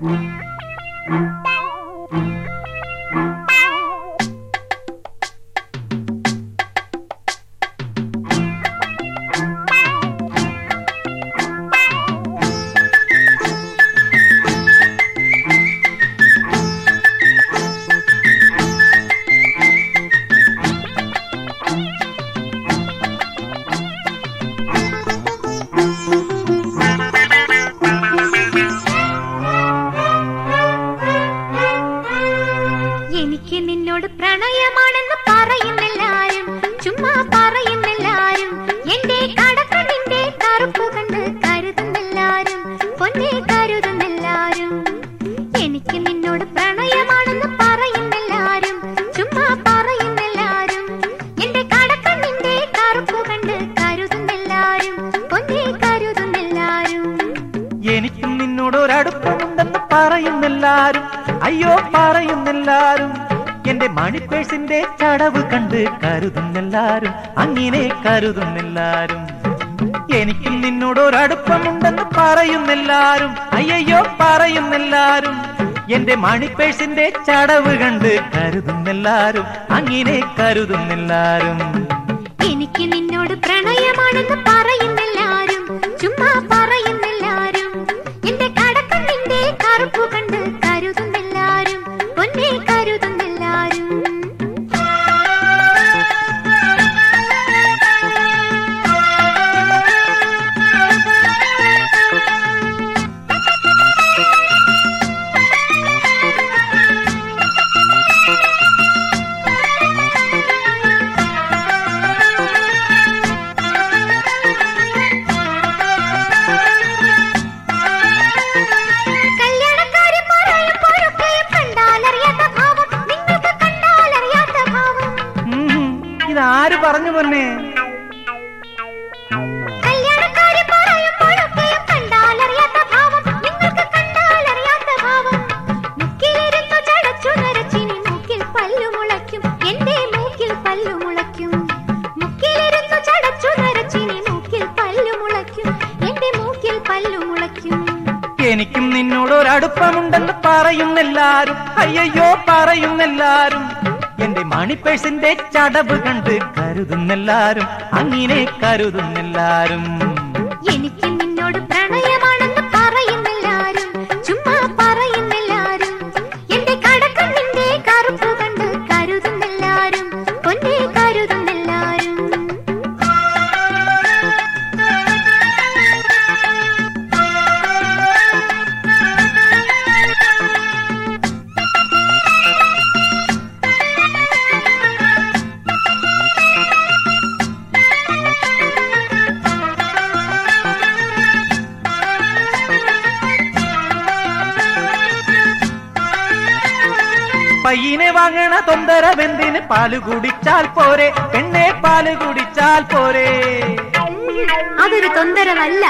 എനിക്ക് നിന്നോട് പ്രണയമാണെന്ന് പറയുന്നെല്ലാരും ചുമ്മാ പറയുന്നെല്ലാരും എന്റെ കടക്കണ്ണിന്റെ കറുപ്പ് കണ്ട് കരുതുന്നെല്ലാരും പൊന്നെ കരുതുന്നെല്ലാരും എനിക്ക് നിന്നോട് പ്രണയമാണെന്ന് പറയുന്നെല്ലാരും ചുമ്മാ പറയുന്നെല്ലാരും എന്റെ കടക്കണ്ണിന്റെ കറുപ്പ് കണ്ട് കരുതുന്നെല്ലാരും പൊന്നെ കരുതുന്നെല്ലാരും എനിക്കും നിന്നോട് ഒരടുപ്പമുണ്ടെന്ന് പറയുന്നെല്ലാരും അയ്യോ പറയുന്നെല്ലാരും എന്റെ മണിപ്പേഴ്സിന്റെ ചടവ് കണ്ട് കരുതുന്നെല്ലാരും അങ്ങനെ കരുതുന്നെല്ലാരും എനിക്കും നിന്നോട് ഒരടുപ്പമുണ്ടെന്ന് പറയുന്നെല്ലാരും അയ്യോ പറയുന്നെല്ലാരും എന്റെ മണിപ്പേഴ്സിന്റെ ചടവ് കണ്ട് കരുതുന്നെല്ലാരും അങ്ങനെ കരുതുന്നെല്ലാരും എനിക്ക് നിന്നോട് പ്രണയമാണെന്ന് പറയുന്നെല്ലാരും ചുമ്മാ പറയുന്നെല്ലാരും എന്റെ കടക്കണ്ണിന്റെ കറുപ്പ് കണ്ട് കരുതുന്നെല്ലാരും പൊന്നെ കരുതുന്നെല്ലാരും കല്യാണക്കാരി പറയുമ്പോഴൊക്കെയും കണ്ടാലറിയാത്ത ഭാവം നിങ്ങൾക്ക് കണ്ടാലറിയാത്ത ഭാവം ഉം, ഇതാര് പറഞ്ഞു പൊന്നെ കല്യാണക്കാരി പറയുമ്പോഴൊക്കെയും കണ്ടാലറിയാത്ത ഭാവം നിങ്ങൾക്ക് കണ്ടാലറിയാത്ത ഭാവം മുക്കിലിരുന്നു ചടച്ചു നരച്ചിനി മൂക്കിൽ പല്ലു മുളയ്ക്കും എന്റെ മൂക്കിൽ പല്ലു മുളയ്ക്കും മുക്കിലിരുന്നു ചടച്ചു നരച്ചിനി മൂക്കിൽ പല്ലു മുളയ്ക്കും എന്റെ മൂക്കിൽ പല്ലു മുളയ്ക്കും എനിക്കും നിന്നോട് ഒരടുപ്പമുണ്ടെന്ന് പറയുന്നെല്ലാരും അയ്യോ പറയുന്നെല്ലാരും എന്റെ മണിപ്പേഴ്സിന്റെ ചടവ് കണ്ട് കരുതുന്നെല്ലാരും അങ്ങനെ കരുതുന്നെല്ലാരും എനിക്ക് നിന്നോട് പ്രണയമാണെന്ന് പറയുന്നെല്ലാരും ചുമ്മാ പറയുന്നെല്ലാരും എന്റെ കടക്കണ്ണിന്റെ കറുപ്പ് കണ്ട് കരുതുന്നെല്ലാരും പൊന്നെ കരുതുന്നെല്ലാരും പയ്യനെ വാങ്ങണ തൊന്തരവെന്തിന് പാല് കുടിച്ചാൽ പോരെ പെണ്ണെ പാല് കുടിച്ചാൽ പോരെ അതൊരു തൊന്തരവല്ല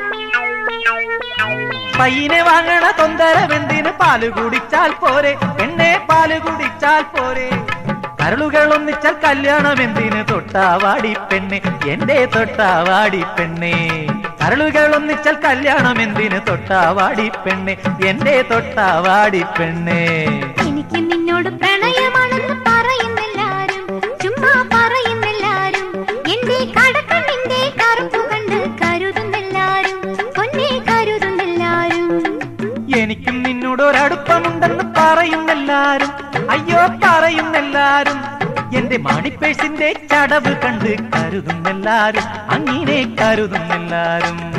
പയ്യനെ വാങ്ങണ തൊന്തരവെന്തിന് പാല് കുടിച്ചാൽ പോരെ പെണ്ണെ പാല് കുടിച്ചാൽ പോരെ കരളുകൾ ഒന്നിച്ചാൽ കല്യാണം എന്തിന് തൊട്ടാവാടി പെണ്ണെ എന്റെ തൊട്ടാവാടി പെണ്ണെ കരളുകൾ ഒന്നിച്ചാൽ കല്യാണം എന്തിന് തൊട്ടാവാടി പെണ്ണെ എന്റെ തൊട്ടാവാടി പെണ്ണെ എനിക്ക് നിന്നോട് പ്രണയമാണെന്ന് പറയുന്നെല്ലാരും ചുമ്മാ പറയുന്നെല്ലാരും എന്റെ കടക്കണ്ണിന്റെ കറുപ്പ് കണ്ട് കരുതുന്നെല്ലാരും പൊന്നെ കരുതുന്നെല്ലാരും എനിക്കും നിന്നോട് ഒരടുപ്പമുണ്ടെന്ന് പറയുന്നെല്ലാരും അയ്യോ പറയുന്നെല്ലാരും എന്റെ മണിപ്പേഴ്സിന്റെ ചടവ് കണ്ട് കരുതുന്നെല്ലാരും അങ്ങനെ കരുതുന്നെല്ലാരും